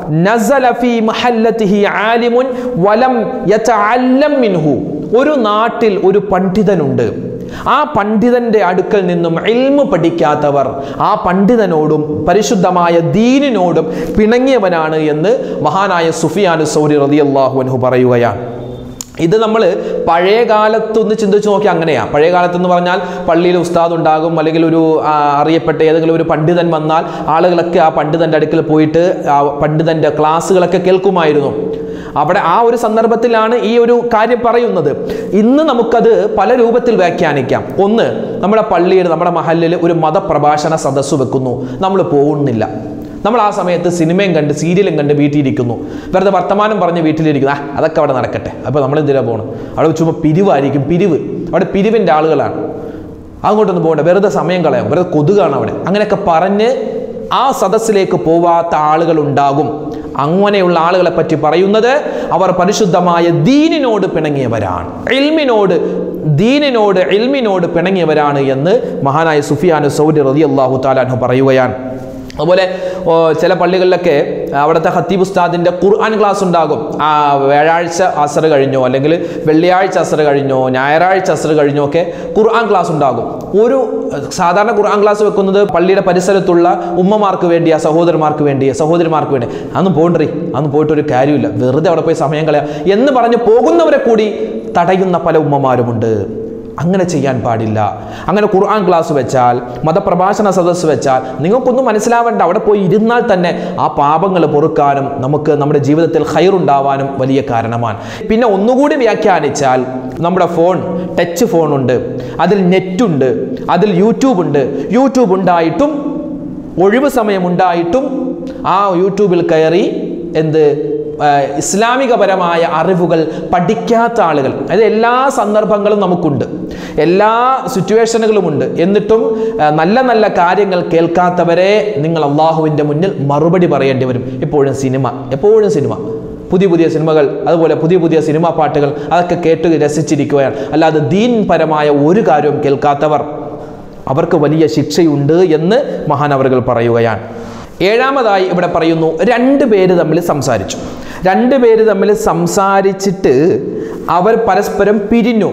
നസല ഫീ മഹല്ലത്തിഹി ആലിമുൻ വലം യതഅല്ലം മിൻഹു ഒരു നാട്ടിൽ ഒരു പണ്ഡിതനുണ്ട് ആ പണ്ഡിതന്റെ അടുക്കൽ നിന്നും ഇൽമു പഠിക്കാത്തവർ ആ പണ്ഡിതനോടും പരിശുദ്ധമായ ദീനിനോടും പിണങ്ങിയവനാണ് എന്ന് മഹാനായ സുഫിയാനു സൗരി റളിയല്ലാഹു അൻഹു പറയുകയാണ് ഇത് നമ്മൾ പഴയ കാലത്തൊന്ന് ചിന്തിച്ച് നോക്കി അങ്ങനെയാ പഴയ കാലത്ത് എന്ന് പറഞ്ഞാൽ പള്ളിയിൽ ഉസ്താദ് ഉണ്ടാകും അല്ലെങ്കിൽ ഒരു ആ, അറിയപ്പെട്ട ഏതെങ്കിലും ഒരു പണ്ഡിതൻ വന്നാൽ ആളുകളൊക്കെ ആ പണ്ഡിതന്റെ അടുക്കൽ പോയിട്ട് ആ പണ്ഡിതന്റെ ക്ലാസ്സുകളൊക്കെ കേൾക്കുമായിരുന്നു അവിടെ ആ ഒരു സന്ദർഭത്തിലാണ് ഈ ഒരു കാര്യം പറയുന്നത് ഇന്ന് നമുക്കത് പല രൂപത്തിൽ വ്യാഖ്യാനിക്കാം ഒന്ന് നമ്മുടെ പള്ളിയിൽ നമ്മുടെ മഹലിൽ ഒരു മതപ്രഭാഷണ സദസ്സ് വെക്കുന്നു നമ്മൾ പോകുന്നില്ല നമ്മൾ ആ സമയത്ത് സിനിമയും കണ്ട് സീരിയലും കണ്ട് വീട്ടിലിരിക്കുന്നു വെറുതെ വർത്തമാനം പറഞ്ഞ് വീട്ടിലിരിക്കുന്നു ആ അതൊക്കെ അവിടെ നടക്കട്ടെ അപ്പോൾ നമ്മൾ എന്തിനാ പോകണം അവിടെ ചുമ്മാ പിരിവായിരിക്കും പിരിവ് അവിടെ പിരിവിൻ്റെ ആളുകളാണ് അങ്ങോട്ടൊന്നും പോകണ്ട വെറുതെ സമയം കളയാം വെറുതെ കൊതുകാണ് അവിടെ അങ്ങനെയൊക്കെ പറഞ്ഞ് ആ സദസ്സിലേക്ക് പോവാത്ത ആളുകൾ ഉണ്ടാകും അങ്ങനെയുള്ള ആളുകളെ പറ്റി പറയുന്നത് അവർ പരിശുദ്ധമായ ദീനിനോട് പിണങ്ങിയവരാണ് ഇൽമിനോട് ദീനിനോട് ഇൽമിനോട് പിണങ്ങിയവരാണ് എന്ന് മഹാനായ സുഫിയാനു സൗദി റതി അള്ളാഹു താലാൻഹു പറയുകയാണ് അതുപോലെ ഓ, ചില പള്ളികളിലൊക്കെ അവിടുത്തെ ഹത്തീബ് ഉസ്താദിൻ്റെ ഖുർആൻ ക്ലാസ് ഉണ്ടാകും ആ വ്യാഴാഴ്ച അസർ കഴിഞ്ഞോ അല്ലെങ്കിൽ വെള്ളിയാഴ്ച അസർ കഴിഞ്ഞോ ഞായറാഴ്ച അസർ കഴിഞ്ഞോ ഒക്കെ ഖുർആൻ ക്ലാസ് ഉണ്ടാകും ഒരു ഏഹ്, സാധാരണ ഖുർആൻ ക്ലാസ് വെക്കുന്നത് പള്ളിയുടെ പരിസരത്തുള്ള ഉമ്മമാർക്ക് വേണ്ടിയാ സഹോദരന്മാർക്ക് വേണ്ടിയാ സഹോദരിമാർക്ക് വേണ്ടി അന്ന് പോകണ്ടേ അന്ന് പോയിട്ട് ഒരു കാര്യമില്ല വെറുതെ അവിടെ പോയി സമയം കളയാം എന്ന് പറഞ്ഞ് പോകുന്നവരെ കൂടി തടയുന്ന പല ഉമ്മമാരുമുണ്ട് അങ്ങനെ ചെയ്യാൻ പാടില്ല അങ്ങനെ ഖുർആൻ ക്ലാസ് വെച്ചാൽ മതപ്രഭാഷണ സദസ്സ് വെച്ചാൽ നിങ്ങൾക്കൊന്നും മനസ്സിലാവേണ്ട അവിടെ പോയി ഇരുന്നാൽ തന്നെ ആ പാപങ്ങൾ പൊറുക്കാനും നമുക്ക് നമ്മുടെ ജീവിതത്തിൽ ഹൈറുണ്ടാവാനും വലിയ കാരണമാണ് പിന്നെ ഒന്നുകൂടി വ്യാഖ്യാനിച്ചാൽ നമ്മുടെ ഫോൺ ടച്ച് ഫോണുണ്ട് അതിൽ നെറ്റുണ്ട് അതിൽ യൂട്യൂബ് ഉണ്ട് യൂട്യൂബ് ഉണ്ടായിട്ടും ഒഴിവ് സമയമുണ്ടായിട്ടും ആ യൂട്യൂബിൽ കയറി എന്ത് ആ, ഇസ്ലാമികപരമായ അറിവുകൾ പഠിക്കാത്ത ആളുകൾ അതായത് എല്ലാ സന്ദർഭങ്ങളും നമുക്കുണ്ട് എല്ലാ സിറ്റുവേഷനുകളുമുണ്ട് എന്നിട്ടും ആ, നല്ല നല്ല കാര്യങ്ങൾ കേൾക്കാത്തവരെ നിങ്ങൾ അള്ളാഹുവിൻ്റെ മുന്നിൽ മറുപടി പറയേണ്ടി വരും എപ്പോഴും സിനിമ എപ്പോഴും സിനിമ പുതിയ പുതിയ സിനിമകൾ അതുപോലെ പുതിയ പുതിയ സിനിമാ പാട്ടുകൾ അതൊക്കെ കേട്ട് രസിച്ചിരിക്കുകയാണ് അല്ലാതെ ദീൻ പരമായ ഒരു കാര്യവും കേൾക്കാത്തവർ അവർക്ക് വലിയ ശിക്ഷയുണ്ട് എന്ന് മഹാനവറുകൾ പറയുകയാണ് ഏഴാമതായി ഇവിടെ പറയുന്നു രണ്ട് പേര് തമ്മിൽ സംസാരിച്ചു രണ്ട് പേര് തമ്മിൽ സംസാരിച്ചിട്ട് അവർ പരസ്പരം പിരിഞ്ഞു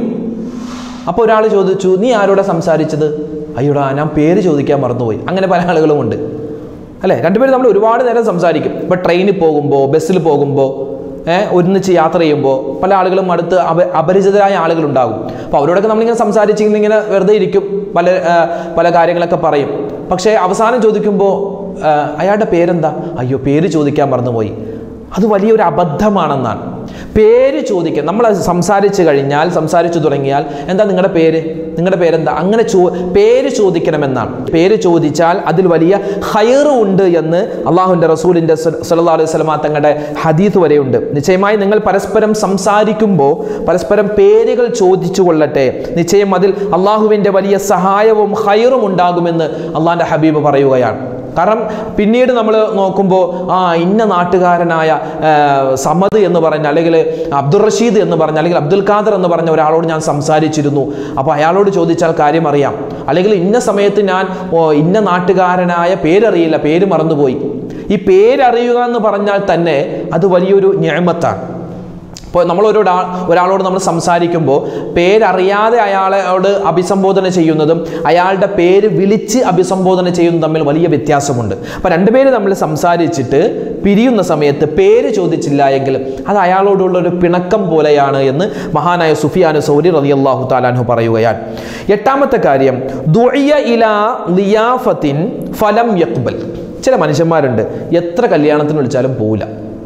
അപ്പോൾ ഒരാൾ ചോദിച്ചു നീ ആരോടാ സംസാരിച്ചത് അയ്യോടാ ഞാൻ പേര് ചോദിക്കാൻ മറന്നുപോയി അങ്ങനെ പല ആളുകളുമുണ്ട് അല്ലേ രണ്ടുപേരും നമ്മൾ ഒരുപാട് നേരം സംസാരിക്കും ഇപ്പോൾ ട്രെയിനിൽ പോകുമ്പോൾ ബസ്സിൽ പോകുമ്പോൾ ഏഹ് ഒന്നിച്ച് യാത്ര ചെയ്യുമ്പോൾ പല ആളുകളും അടുത്ത് അപ അപരിചിതരായ ആളുകളുണ്ടാകും അപ്പോൾ അവരോടൊക്കെ നമ്മളിങ്ങനെ സംസാരിച്ചിങ്ങനെ ഇങ്ങനെ വെറുതെ ഇരിക്കും പല ആ, പല കാര്യങ്ങളൊക്കെ പറയും പക്ഷേ അവസാനം ചോദിക്കുമ്പോൾ ആ, അയാളുടെ പേരെന്താ അയ്യോ പേര് ചോദിക്കാൻ മറന്നുപോയി അത് വലിയൊരു അബദ്ധമാണെന്നാണ് പേര് ചോദിക്കുക നമ്മൾ സംസാരിച്ച് കഴിഞ്ഞാൽ സംസാരിച്ചു തുടങ്ങിയാൽ എന്താ നിങ്ങളുടെ പേര് നിങ്ങളുടെ പേരെന്താ അങ്ങനെ ചോ പേര് ചോദിക്കണമെന്നാണ് പേര് ചോദിച്ചാൽ അതിൽ വലിയ ഹയറ് ഉണ്ട് എന്ന് അള്ളാഹുവിൻ്റെ റസൂലിൻ്റെ സല്ലാ അലൈഹി സ്വലമാ തങ്ങളുടെ ഹദീത്ത് വരെയുണ്ട് നിശ്ചയമായി നിങ്ങൾ പരസ്പരം സംസാരിക്കുമ്പോൾ പരസ്പരം പേരുകൾ ചോദിച്ചു കൊള്ളട്ടെ നിശ്ചയം അതിൽ അള്ളാഹുവിൻ്റെ വലിയ സഹായവും ഹയറും ഉണ്ടാകുമെന്ന് അള്ളാഹിൻ്റെ ഹബീബ് പറയുകയാണ് കാരണം പിന്നീട് നമ്മൾ നോക്കുമ്പോൾ ആ ഇന്ന നാട്ടുകാരനായ ആ, സമദ് എന്ന് പറഞ്ഞ അല്ലെങ്കിൽ അബ്ദുൾ റഷീദ് എന്ന് പറഞ്ഞ അല്ലെങ്കിൽ അബ്ദുൽ ഖാദർ എന്ന് പറഞ്ഞ ഒരാളോട് ഞാൻ സംസാരിച്ചിരുന്നു അപ്പോൾ അയാളോട് ചോദിച്ചാൽ കാര്യം അറിയാം അല്ലെങ്കിൽ ഇന്ന സമയത്ത് ഞാൻ ഓ, ഇന്ന നാട്ടുകാരനായ പേരറിയില്ല പേര് മറന്നുപോയി ഈ പേരറിയുക എന്ന് പറഞ്ഞാൽ തന്നെ അത് വലിയൊരു ഞാമത്താണ് ഇപ്പോൾ നമ്മൾ ഒരു ഒരാളോട് നമ്മൾ സംസാരിക്കുമ്പോൾ പേരറിയാതെ അയാളോട് അഭിസംബോധന ചെയ്യുന്നതും അയാളുടെ പേര് വിളിച്ച് അഭിസംബോധന ചെയ്യുന്നതും തമ്മിൽ വലിയ വ്യത്യാസമുണ്ട് അപ്പോൾ രണ്ടുപേര് തമ്മിൽ സംസാരിച്ചിട്ട് പിരിയുന്ന സമയത്ത് പേര് ചോദിച്ചില്ല എങ്കിൽ അത് അയാളോടുള്ള ഒരു പിണക്കം പോലെയാണ് എന്ന് മഹാനായ സുഫിയാനു സൗരി റളിയല്ലാഹു താലാൻഹു പറയുകയാണ് എട്ടാമത്തെ കാര്യം ദുഇയ ഇലാ ലിയാഫത്തിൻ ഫലം യക്ബൽ ചില മനുഷ്യന്മാരുണ്ട് എത്ര കല്യാണത്തിന് വിളിച്ചാലും പോവില്ല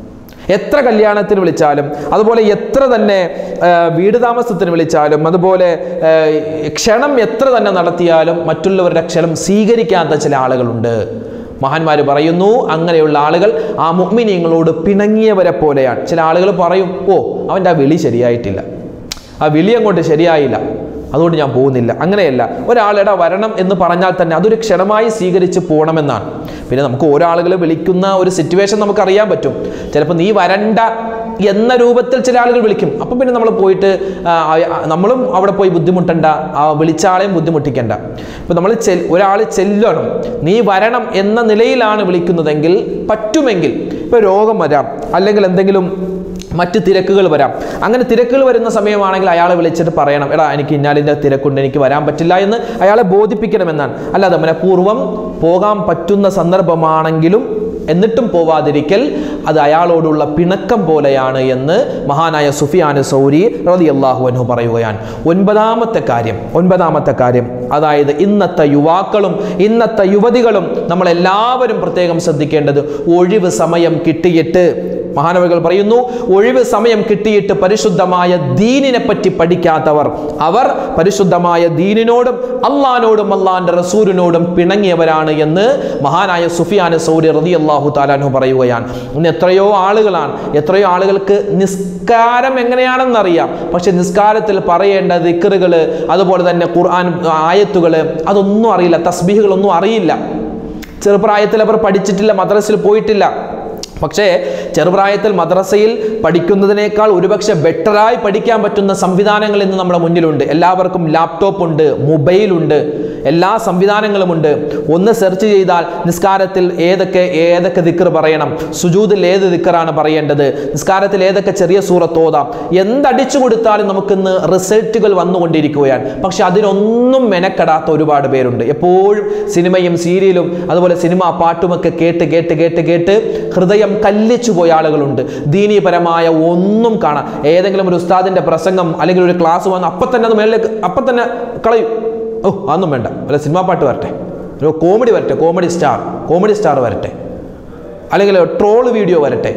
എത്ര കല്യാണത്തിന് വിളിച്ചാലും അതുപോലെ എത്ര തന്നെ ആ, വീട് താമസത്തിന് വിളിച്ചാലും അതുപോലെ ആ, ക്ഷണം എത്ര തന്നെ നടത്തിയാലും മറ്റുള്ളവരുടെ ക്ഷണം സ്വീകരിക്കാത്ത ചില ആളുകളുണ്ട് മഹാന്മാർ പറയുന്നു അങ്ങനെയുള്ള ആളുകൾ ആ മുഗ്മിനീങ്ങളോട് പിണങ്ങിയവരെ പോലെയാണ് ചില ആളുകൾ പറയും ഓ അവൻ്റെ ആ വിളി ശരിയായിട്ടില്ല ആ വിളി അങ്ങോട്ട് ശരിയായില്ല അതുകൊണ്ട് ഞാൻ പോകുന്നില്ല അങ്ങനെയല്ല ഒരാളിടെ വരണം എന്ന് പറഞ്ഞാൽ തന്നെ അതൊരു ക്ഷണമായി സ്വീകരിച്ച് പോകണമെന്നാണ് പിന്നെ നമുക്ക് ഓരോ ആളുകളെ വിളിക്കുന്ന ഒരു സിറ്റുവേഷൻ നമുക്ക് അറിയാൻ പറ്റും ചിലപ്പോൾ നീ വരണ്ട എന്ന രൂപത്തിൽ ചില ആളുകൾ വിളിക്കും അപ്പം പിന്നെ നമ്മൾ പോയിട്ട് ആ, ആ, നമ്മളും അവിടെ പോയി ബുദ്ധിമുട്ടണ്ട ആ വിളിച്ച ആളെയും ബുദ്ധിമുട്ടിക്കണ്ട ഇപ്പം നമ്മൾ ചെ ഒരാൾ ചെല്ലണം നീ വരണം എന്ന നിലയിലാണ് വിളിക്കുന്നതെങ്കിൽ പറ്റുമെങ്കിൽ ഇപ്പോൾ രോഗം വരാം അല്ലെങ്കിൽ എന്തെങ്കിലും മറ്റ് തിരക്കുകൾ വരാം അങ്ങനെ തിരക്കുകൾ വരുന്ന സമയമാണെങ്കിൽ അയാളെ വിളിച്ചിട്ട് പറയണം എടാ എനിക്ക് ഇന്നാലിൻ്റെ തിരക്കുണ്ട് എനിക്ക് വരാൻ പറ്റില്ല എന്ന് അയാളെ ബോധിപ്പിക്കണമെന്നാണ് അല്ലാതെ മനഃപൂർവ്വം പോകാൻ പറ്റുന്ന സന്ദർഭമാണെങ്കിലും എന്നിട്ടും പോവാതിരിക്കൽ അത് അയാളോടുള്ള പിണക്കം പോലെയാണ് എന്ന് മഹാനായ സുഫിയാൻ സൗരി റതി അള്ളാഹു അനു പറയുകയാണ് ഒൻപതാമത്തെ കാര്യം ഒൻപതാമത്തെ കാര്യം അതായത് ഇന്നത്തെ യുവാക്കളും ഇന്നത്തെ യുവതികളും നമ്മളെല്ലാവരും പ്രത്യേകം ശ്രദ്ധിക്കേണ്ടത് ഒഴിവ് സമയം കിട്ടിയിട്ട് മഹാനവകൾ പറയുന്നു ഒഴിവ് സമയം കിട്ടിയിട്ട് പരിശുദ്ധമായ ദീനിനെ പറ്റി പഠിക്കാത്തവർ അവർ പരിശുദ്ധമായ ദീനിനോടും അള്ളഹാനോടും അള്ളാന്റെ റസൂലിനോടും പിണങ്ങിയവരാണ് എന്ന് മഹാനായ സുഫിയാൻ സൗരി റതി അള്ളാഹു താലാനു പറയുകയാണ് ഇന്ന് എത്രയോ ആളുകളാണ് എത്രയോ ആളുകൾക്ക് നിസ്കാരം എങ്ങനെയാണെന്നറിയാം പക്ഷെ നിസ്കാരത്തിൽ പറയേണ്ട ദിക്കറുകൾ അതുപോലെ തന്നെ ഖുർആൻ ആയത്തുകൾ അതൊന്നും അറിയില്ല തസ്ബീഹുകളൊന്നും അറിയില്ല ചെറുപ്രായത്തിൽ അവർ പഠിച്ചിട്ടില്ല മദ്രസിൽ പോയിട്ടില്ല പക്ഷേ ചെറുപ്രായത്തിൽ മദ്രസയിൽ പഠിക്കുന്നതിനേക്കാൾ ഒരുപക്ഷെ ബെറ്ററായി പഠിക്കാൻ പറ്റുന്ന സംവിധാനങ്ങൾ ഇന്ന് നമ്മുടെ മുന്നിലുണ്ട് എല്ലാവർക്കും ലാപ്ടോപ്പ് ഉണ്ട് മൊബൈൽ ഉണ്ട് എല്ലാ സംവിധാനങ്ങളുമുണ്ട് ഒന്ന് സെർച്ച് ചെയ്താൽ നിസ്കാരത്തിൽ ഏതൊക്കെ ഏതൊക്കെ ദിക്കർ പറയണം സുജൂദിൽ ഏത് ദിക്കറാണ് പറയേണ്ടത് നിസ്കാരത്തിൽ ഏതൊക്കെ ചെറിയ സൂറത്ത് ഓതാം എന്തടിച്ചു കൊടുത്താലും നമുക്കിന്ന് റിസൾട്ടുകൾ വന്നുകൊണ്ടിരിക്കുകയാണ് പക്ഷെ അതിനൊന്നും മെനക്കെടാത്ത ഒരുപാട് പേരുണ്ട് എപ്പോഴും സിനിമയും സീരിയലും അതുപോലെ സിനിമ പാട്ടുമൊക്കെ കേട്ട് കേട്ട് കേട്ട് കേട്ട് ഹൃദയം കല്ലിച്ചു പോയ ആളുകളുണ്ട് ദീനീപരമായ ഒന്നും കാണാം ഏതെങ്കിലും ഒരു ഉസ്താദിന്റെ പ്രസംഗം അല്ലെങ്കിൽ ഒരു ക്ലാസ് വന്ന് അപ്പം തന്നെ അത് മേളിലേക്ക് അപ്പം തന്നെ കളയും ഓ അതൊന്നും വേണ്ട അല്ല സിനിമാ പാട്ട് വരട്ടെ ഒരു കോമഡി വരട്ടെ കോമഡി സ്റ്റാർ കോമഡി സ്റ്റാർ വരട്ടെ അല്ലെങ്കിൽ ട്രോൾ വീഡിയോ വരട്ടെ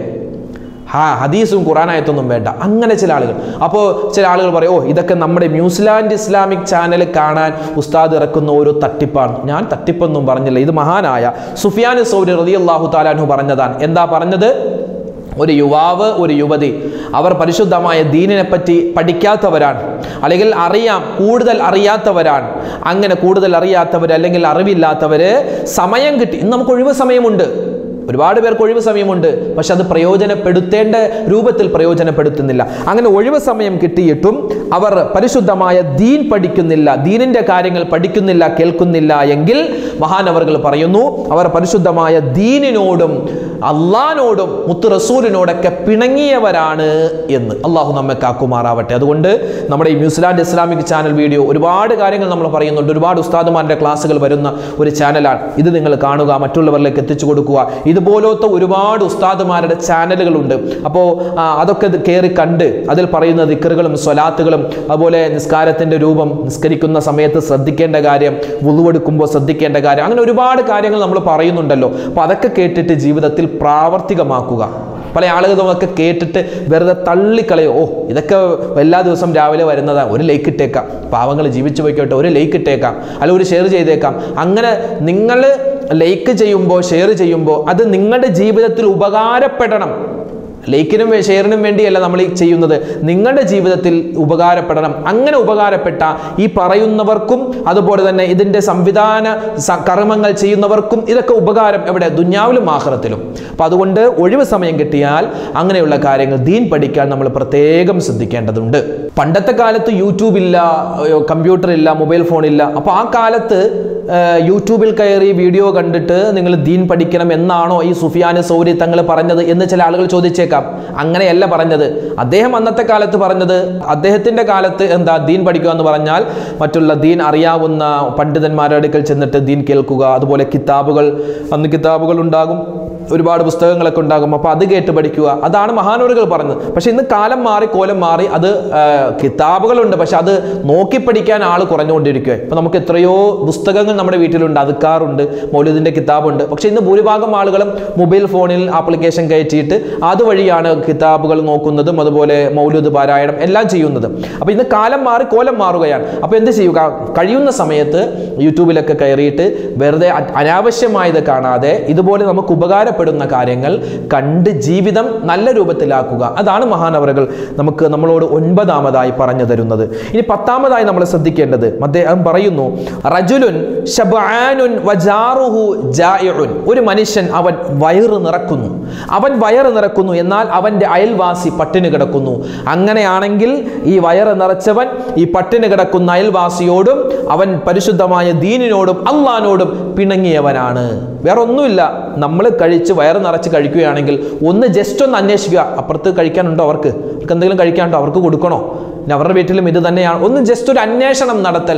ഹാ ഹദീസും ഖുറാനായത്തൊന്നും വേണ്ട അങ്ങനെ ചില ആളുകൾ അപ്പോൾ ചില ആളുകൾ പറയും ഓ ഇതൊക്കെ നമ്മുടെ ന്യൂസിലാൻഡ് ഇസ്ലാമിക് ചാനൽ കാണാൻ ഉസ്താദ് ഇറക്കുന്ന ഒരു തട്ടിപ്പാണ് ഞാൻ തട്ടിപ്പൊന്നും പറഞ്ഞില്ല ഇത് മഹാനായ സുഫിയാൻ സൗരി റതി അള്ളാഹു താലാൻഹു പറഞ്ഞതാണ് എന്താ പറഞ്ഞത് ഒരു യുവാവ് ഒരു യുവതി അവർ പരിശുദ്ധമായ ദീനിനെ പറ്റി പഠിക്കാത്തവരാണ് അല്ലെങ്കിൽ അറിയാം കൂടുതൽ അറിയാത്തവരാണ് അങ്ങനെ കൂടുതൽ അറിയാത്തവർ അല്ലെങ്കിൽ അറിവില്ലാത്തവര് സമയം കിട്ടി ഇന്ന് നമുക്ക് ഒഴിവ് സമയമുണ്ട് ഒരുപാട് പേർക്ക് ഒഴിവ് സമയമുണ്ട് പക്ഷെ അത് പ്രയോജനപ്പെടുത്തേണ്ട രൂപത്തിൽ പ്രയോജനപ്പെടുത്തുന്നില്ല അങ്ങനെ ഒഴിവ് സമയം കിട്ടിയിട്ടും അവർ പരിശുദ്ധമായ ദീൻ പഠിക്കുന്നില്ല ദീനിന്റെ കാര്യങ്ങൾ പഠിക്കുന്നില്ല കേൾക്കുന്നില്ല എങ്കിൽ മഹാനവറുകൾ പറയുന്നു അവർ പരിശുദ്ധമായ ദീനിനോടും അള്ളാനോടും മുത്തു റസൂലിനോടൊക്കെ പിണങ്ങിയവരാണ് എന്ന് അള്ളാഹു നമ്മെ കാക്കുമാറാവട്ടെ അതുകൊണ്ട് നമ്മുടെ ഈ ന്യൂസിലാൻഡ് ഇസ്ലാമിക് ചാനൽ വീഡിയോ ഒരുപാട് കാര്യങ്ങൾ നമ്മൾ പറയുന്നുണ്ട് ഒരുപാട് ഉസ്താദുമാരുടെ ക്ലാസ്സുകൾ വരുന്ന ഒരു ചാനലാണ് ഇത് നിങ്ങൾ കാണുക മറ്റുള്ളവരിലേക്ക് എത്തിച്ചു കൊടുക്കുക ഇതുപോലത്തെ ഒരുപാട് ഉസ്താദുമാരുടെ ചാനലുകളുണ്ട് അപ്പോൾ അതൊക്കെ ഇത് കയറി കണ്ട് അതിൽ പറയുന്ന ദിക്കറുകളും സ്വലാത്തുകളും അതുപോലെ നിസ്കാരത്തിന്റെ രൂപം നിസ്കരിക്കുന്ന സമയത്ത് ശ്രദ്ധിക്കേണ്ട കാര്യം വുളുവെടുക്കുമ്പോൾ ശ്രദ്ധിക്കേണ്ട കാര്യം അങ്ങനെ ഒരുപാട് കാര്യങ്ങൾ നമ്മൾ പറയുന്നുണ്ടല്ലോ അപ്പോൾ അതൊക്കെ കേട്ടിട്ട് ജീവിതത്തിൽ പ്രാവർത്തികമാക്കുക പല ആളുകളൊക്കെ കേട്ടിട്ട് വെറുതെ തള്ളിക്കളയോ ഓ ഇതൊക്കെ എല്ലാ ദിവസം രാവിലെ വരുന്നതാണ് ഒരു ലൈക്ക് ഇട്ടേക്കാം പാവങ്ങൾ ജീവിച്ചു പോയിക്കോട്ടെ ഒരു ലൈക്ക് ഇട്ടേക്കാം അല്ല ഒരു ഷെയർ ചെയ്തേക്കാം അങ്ങനെ നിങ്ങൾ ലൈക്ക് ചെയ്യുമ്പോൾ ഷെയർ ചെയ്യുമ്പോൾ അത് നിങ്ങളുടെ ജീവിതത്തിൽ ഉപകാരപ്പെടണം ലൈക്കിനും ഷെയറിനും വേണ്ടിയല്ല നമ്മൾ ഈ ചെയ്യുന്നത് നിങ്ങളുടെ ജീവിതത്തിൽ ഉപകാരപ്പെടണം അങ്ങനെ ഉപകാരപ്പെട്ട ഈ പറയുന്നവർക്കും അതുപോലെ തന്നെ ഇതിൻ്റെ സംവിധാന സ- കർമ്മങ്ങൾ ചെയ്യുന്നവർക്കും ഇതൊക്കെ ഉപകാരം എവിടെ ദുന്യാവിലും ആഹ്റത്തിലും അപ്പം അതുകൊണ്ട് ഒഴിവ് സമയം കിട്ടിയാൽ അങ്ങനെയുള്ള കാര്യങ്ങൾ ദീൻ പഠിക്കാൻ നമ്മൾ പ്രത്യേകം ശ്രദ്ധിക്കേണ്ടതുണ്ട് പണ്ടത്തെ കാലത്ത് യൂട്യൂബ് ഇല്ല കമ്പ്യൂട്ടർ ഇല്ല മൊബൈൽ ഫോൺ ഇല്ല അപ്പോൾ ആ കാലത്ത് ഏഹ്, യൂട്യൂബിൽ കയറി വീഡിയോ കണ്ടിട്ട് നിങ്ങൾ ദീൻ പഠിക്കണം എന്നാണോ ഈ സുഫിയാന് സൗരി തങ്ങൾ പറഞ്ഞത് എന്ന് ചില ആളുകൾ ചോദിച്ചേക്കാം അങ്ങനെയല്ല പറഞ്ഞത് അദ്ദേഹം അന്നത്തെ കാലത്ത് പറഞ്ഞത് അദ്ദേഹത്തിന്റെ കാലത്ത് എന്താ ദീൻ പഠിക്കുക എന്ന് പറഞ്ഞാൽ മറ്റുള്ള ദീൻ അറിയാവുന്ന പണ്ഡിതന്മാരുടെ അടുക്കൽ ചെന്നിട്ട് ദീൻ കേൾക്കുക അതുപോലെ കിതാബുകൾ അന്ന് കിതാബുകൾ ഉണ്ടാകും ഒരുപാട് പുസ്തകങ്ങളൊക്കെ ഉണ്ടാകും അപ്പോൾ അത് കേട്ട് പഠിക്കുക അതാണ് മഹാനവറുകൾ പറഞ്ഞത് പക്ഷെ ഇന്ന് കാലം മാറി കോലം മാറി അത് ആ, കിതാബുകളുണ്ട് പക്ഷെ അത് നോക്കി പഠിക്കാൻ ആൾ കുറഞ്ഞുകൊണ്ടിരിക്കുക ഇപ്പം നമുക്ക് എത്രയോ പുസ്തകങ്ങൾ നമ്മുടെ വീട്ടിലുണ്ട് അതുക്കാറുണ്ട് മൗലിദിൻ്റെ കിതാബുണ്ട് പക്ഷെ ഇന്ന് ഭൂരിഭാഗം ആളുകളും മൊബൈൽ ഫോണിൽ ആപ്ലിക്കേഷൻ കയറ്റിയിട്ട് അതുവഴിയാണ് കിതാബുകൾ നോക്കുന്നതും അതുപോലെ മൗലിദ് പാരായണം എല്ലാം ചെയ്യുന്നത് അപ്പോൾ ഇന്ന് കാലം മാറി കോലം മാറുകയാണ് അപ്പോൾ എന്ത് ചെയ്യുക കഴിയുന്ന സമയത്ത് യൂട്യൂബിലൊക്കെ കയറിയിട്ട് വെറുതെ അ- അനാവശ്യമായത് കാണാതെ ഇതുപോലെ നമുക്ക് ഉപകാരപ്പെടുന്ന കാര്യങ്ങൾ കണ്ട് ജീവിതം നല്ല രൂപത്തിലാക്കുക അതാണ് മഹാനവറുകൾ നമുക്ക് നമ്മളോട് ഒൻപതാമതായി പറഞ്ഞു തരുന്നത് ഇനി പത്താമതായി നമ്മൾ ശ്രദ്ധിക്കേണ്ടത് അദ്ദേഹം പറയുന്നു റജുലുൻ ശബ്ആനുൻ വജാറുഹു ജായിഉൻ ഒരു മനുഷ്യൻ അവൻ വയറ് നിറക്കുന്നു അവൻ വയറ് നിറക്കുന്നു എന്നാൽ അവന്റെ അയൽവാസി പട്ടിണി കിടക്കുന്നു അങ്ങനെയാണെങ്കിൽ ഈ വയറ് നിറച്ചവൻ ഈ പട്ടിണി കിടക്കുന്ന അയൽവാസിയോടും അവൻ പരിശുദ്ധമായ ദീനിനോടും അള്ളഹാനോടും പിണങ്ങിയവനാണ് വേറെ ഒന്നുമില്ല നമ്മൾ കഴിച്ച് വയറ് നിറച്ച് കഴിക്കുകയാണെങ്കിൽ ഒന്ന് ജസ്റ്റ് ഒന്ന് അന്വേഷിക്കുക അപ്പുറത്ത് കഴിക്കാനുണ്ടോ അവർക്ക് അവർക്ക് എന്തെങ്കിലും കഴിക്കാനുണ്ടോ അവർക്ക് കൊടുക്കണോ ഇനി അവരുടെ വീട്ടിലും ഇത് തന്നെയാണ് ഒന്ന് ജസ്റ്റ് ഒരു അന്വേഷണം നടത്തൽ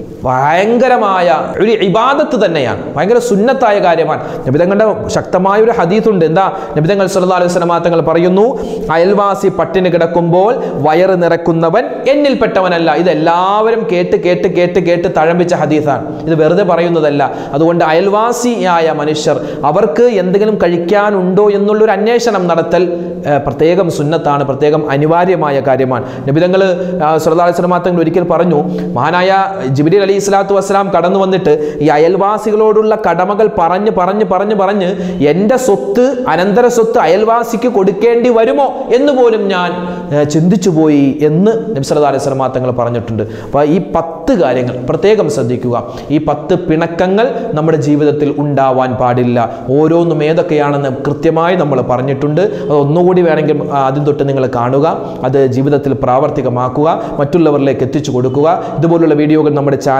ഭയങ്കരമായ ഒരു ഇബാദത്ത് തന്നെയാണ് ഭയങ്കര സുന്നത്തായ കാര്യമാണ് നബിതങ്ങളുടെ ശക്തമായ ഒരു ഹദീത്തുണ്ട് എന്താ നബിതങ്ങൾ സല്ലല്ലാഹു അലൈഹി വസല്ലം തങ്ങൾ പറയുന്നു അയൽവാസി പട്ടിണി കിടക്കുമ്പോൾ വയറ് നിറക്കുന്നവൻ എന്നിൽപ്പെട്ടവനല്ല ഇത് എല്ലാവരും കേട്ട് കേട്ട് കേട്ട് കേട്ട് തഴമ്പിച്ച ഹദീസാണ് ഇത് വെറുതെ പറയുന്നതല്ല അതുകൊണ്ട് അയൽവാസിയായ മനുഷ്യർ അവർക്ക് എന്തെങ്കിലും കഴിക്കാനുണ്ടോ എന്നുള്ളൊരു അന്വേഷണം നടത്തൽ ഏഹ്, പ്രത്യേകം സുന്നത്താണ് പ്രത്യേകം അനിവാര്യമായ കാര്യമാണ് നബിതങ്ങൾ സുറദാസ്ലമാത്തങ്ങൾ ഒരിക്കൽ പറഞ്ഞു മഹാനായ ജിബിലി അലി ഇസ്ലാത്തു വസ്സലാം കടന്നു വന്നിട്ട് ഈ അയൽവാസികളോടുള്ള കടമകൾ പറഞ്ഞ് പറഞ്ഞ് പറഞ്ഞ് പറഞ്ഞ് എൻ്റെ സ്വത്ത് അനന്തര സ്വത്ത് അയൽവാസിക്ക് കൊടുക്കേണ്ടി വരുമോ എന്ന് പോലും ഞാൻ ഏഹ്, ചിന്തിച്ചു പോയി എന്ന് നബി സല്ലല്ലാഹു അലൈഹി വസല്ലം തങ്ങൾ പറഞ്ഞിട്ടുണ്ട് അപ്പോൾ ഈ പത്ത് കാര്യങ്ങൾ പ്രത്യേകം ശ്രദ്ധിക്കുക ഈ പത്ത് പിണക്കങ്ങൾ നമ്മുടെ ജീവിതത്തിൽ ഉണ്ടാവാൻ പാടില്ല ഓരോന്നും ഏതൊക്കെയാണെന്ന് കൃത്യമായി നമ്മൾ പറഞ്ഞിട്ടുണ്ട് അത് ഒന്നുകൂടി വേണമെങ്കിൽ ആ, ആദ്യം തൊട്ട് നിങ്ങൾ കാണുക അത് ജീവിതത്തിൽ പ്രാവർത്തികമാക്കുക മറ്റുള്ളവരിലേക്ക് എത്തിച്ചു കൊടുക്കുക ഇതുപോലുള്ള വീഡിയോകൾ നമ്മുടെ ചാനൽ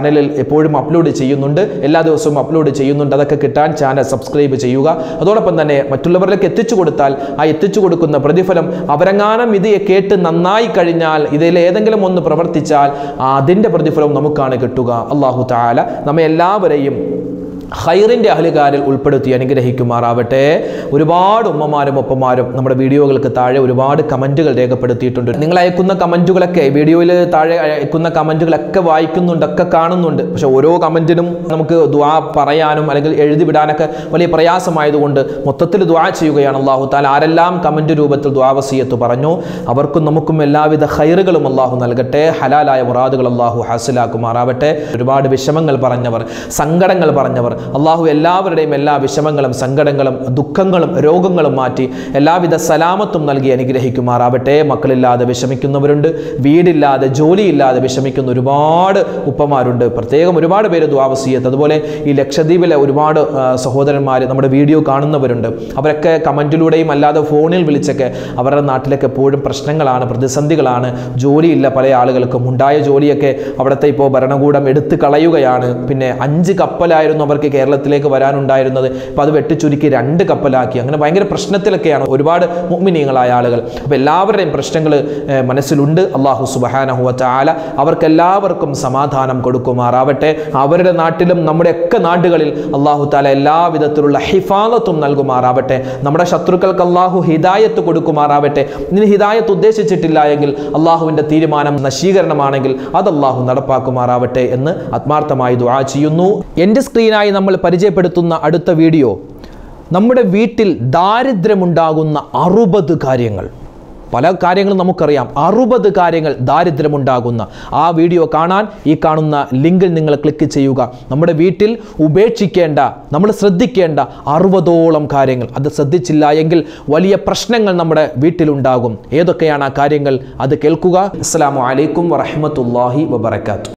ചാനലിൽ എപ്പോഴും അപ്ലോഡ് ചെയ്യുന്നുണ്ട് എല്ലാ ദിവസവും അപ്ലോഡ് ചെയ്യുന്നുണ്ട് അതൊക്കെ കിട്ടാൻ ചാനൽ സബ്സ്ക്രൈബ് ചെയ്യുക അതോടൊപ്പം തന്നെ മറ്റുള്ളവരിലേക്ക് എത്തിച്ചു കൊടുത്താൽ ആ എത്തിച്ചു കൊടുക്കുന്ന പ്രതിഫലം അവരെങ്ങാനും ഇത് കേട്ട് നന്നായി കഴിഞ്ഞാൽ ഇതിൽ ഏതെങ്കിലും ഒന്ന് പ്രവർത്തിച്ചാൽ അതിൻ്റെ പ്രതിഫലം നമുക്കാണ് കിട്ടുക അള്ളാഹു താല നമ്മെ എല്ലാവരെയും ഹൈറിൻ്റെ അഹലുകാരിൽ ഉൾപ്പെടുത്തി അനുഗ്രഹിക്കുമാറാവട്ടെ ഒരുപാട് ഉമ്മമാരും ഒപ്പമാരും നമ്മുടെ വീഡിയോകൾക്ക് താഴെ ഒരുപാട് കമൻറ്റുകൾ രേഖപ്പെടുത്തിയിട്ടുണ്ട് നിങ്ങൾ അയക്കുന്ന കമൻറ്റുകളൊക്കെ വീഡിയോയിൽ താഴെ അയക്കുന്ന കമൻറ്റുകളൊക്കെ വായിക്കുന്നുണ്ട് ഒക്കെ കാണുന്നുണ്ട് പക്ഷെ ഓരോ കമൻറ്റിനും നമുക്ക് ദ്വാ പറയാനും അല്ലെങ്കിൽ എഴുതി വിടാനൊക്കെ വലിയ പ്രയാസമായതുകൊണ്ട് മൊത്തത്തിൽ ദ്വാ ചെയ്യുകയാണ് അള്ളാഹു താല ആരെല്ലാം കമൻറ്റ് രൂപത്തിൽ ദ്വാവസീയത്ത് പറഞ്ഞു അവർക്കും നമുക്കും എല്ലാവിധ ഹൈറുകളും അള്ളാഹു നൽകട്ടെ ഹലാലായ മുറാദുകൾ അള്ളാഹു ഹാസിലാക്കുമാറാവട്ടെ ഒരുപാട് വിഷമങ്ങൾ പറഞ്ഞവർ സങ്കടങ്ങൾ പറഞ്ഞവർ അള്ളാഹു എല്ലാവരുടെയും എല്ലാ വിഷമങ്ങളും സങ്കടങ്ങളും ദുഃഖങ്ങളും രോഗങ്ങളും മാറ്റി എല്ലാവിധ സലാമത്തും നൽകി അനുഗ്രഹിക്കുമാറാവട്ടെ മക്കളില്ലാതെ വിഷമിക്കുന്നവരുണ്ട് വീടില്ലാതെ ജോലിയില്ലാതെ വിഷമിക്കുന്ന ഒരുപാട് ഉപ്പമാരുണ്ട് പ്രത്യേകം ഒരുപാട് പേര് ദ്വാവസീയത്ത് അതുപോലെ ഈ ലക്ഷദ്വീപിലെ ഒരുപാട് സഹോദരന്മാർ നമ്മുടെ വീഡിയോ കാണുന്നവരുണ്ട് അവരൊക്കെ കമൻറ്റിലൂടെയും അല്ലാതെ ഫോണിൽ വിളിച്ചൊക്കെ അവരുടെ നാട്ടിലൊക്കെ എപ്പോഴും പ്രശ്നങ്ങളാണ് പ്രതിസന്ധികളാണ് ജോലിയില്ല പല ആളുകൾക്കും ഉണ്ടായ ജോലിയൊക്കെ അവിടുത്തെ ഇപ്പോൾ ഭരണകൂടം എടുത്തു കളയുകയാണ് പിന്നെ അഞ്ച് കപ്പലായിരുന്നു അവർക്ക് കേരളത്തിലേക്ക് വരാനുണ്ടായിരുന്നത് അപ്പോൾ അത് വെട്ടിച്ചുരുക്കി രണ്ട് കപ്പലാക്കി അങ്ങനെ ഭയങ്കര പ്രശ്നത്തിലൊക്കെയാണ് ഒരുപാട് മുഗ്മിനീയങ്ങളായ ആളുകൾ അപ്പോൾ എല്ലാവരുടെയും പ്രശ്നങ്ങൾ മനസ്സിലുണ്ട് അള്ളാഹു സുബഹാനഹുവ ചാല അവർക്കെല്ലാവർക്കും സമാധാനം കൊടുക്കുമാറാവട്ടെ അവരുടെ നാട്ടിലും നമ്മുടെയൊക്കെ നാടുകളിൽ അള്ളാഹു താല എല്ലാവിധത്തിലുള്ള ഹിഫാലത്തും നൽകുമാറാവട്ടെ നമ്മുടെ ശത്രുക്കൾക്ക് അള്ളാഹു ഹിദായത്ത് കൊടുക്കുമാറാവട്ടെ ഇനി ഹിദായത്ത് ഉദ്ദേശിച്ചിട്ടില്ല എങ്കിൽ അള്ളാഹുവിൻ്റെ തീരുമാനം നശീകരണമാണെങ്കിൽ അത് അള്ളാഹു നടപ്പാക്കുമാറാവട്ടെ എന്ന് ആത്മാർത്ഥമായി ദുആ ചെയ്യുന്നു എൻ്റെ സ്ക്രീനായി നമ്മൾ പരിചയപ്പെടുത്തുന്ന അടുത്ത വീഡിയോ നമ്മുടെ വീട്ടിൽ ദാരിദ്ര്യമുണ്ടാകുന്ന അറുപത് കാര്യങ്ങൾ പല കാര്യങ്ങളും നമുക്കറിയാം അറുപത് കാര്യങ്ങൾ ദാരിദ്ര്യമുണ്ടാകുന്ന ആ വീഡിയോ കാണാൻ ഈ കാണുന്ന ലിങ്കിൽ നിങ്ങൾ ക്ലിക്ക് ചെയ്യുക നമ്മുടെ വീട്ടിൽ ഉപേക്ഷിക്കേണ്ട നമ്മൾ ശ്രദ്ധിക്കേണ്ട അറുപതോളം കാര്യങ്ങൾ അത് ശ്രദ്ധിച്ചില്ല എങ്കിൽ വലിയ പ്രശ്നങ്ങൾ നമ്മുടെ വീട്ടിലുണ്ടാകും ഏതൊക്കെയാണ് ആ കാര്യങ്ങൾ അത് കേൾക്കുക അസ്സാം വലൈക്കും വറഹമത്തല്ലാഹി വബർക്കാത്തു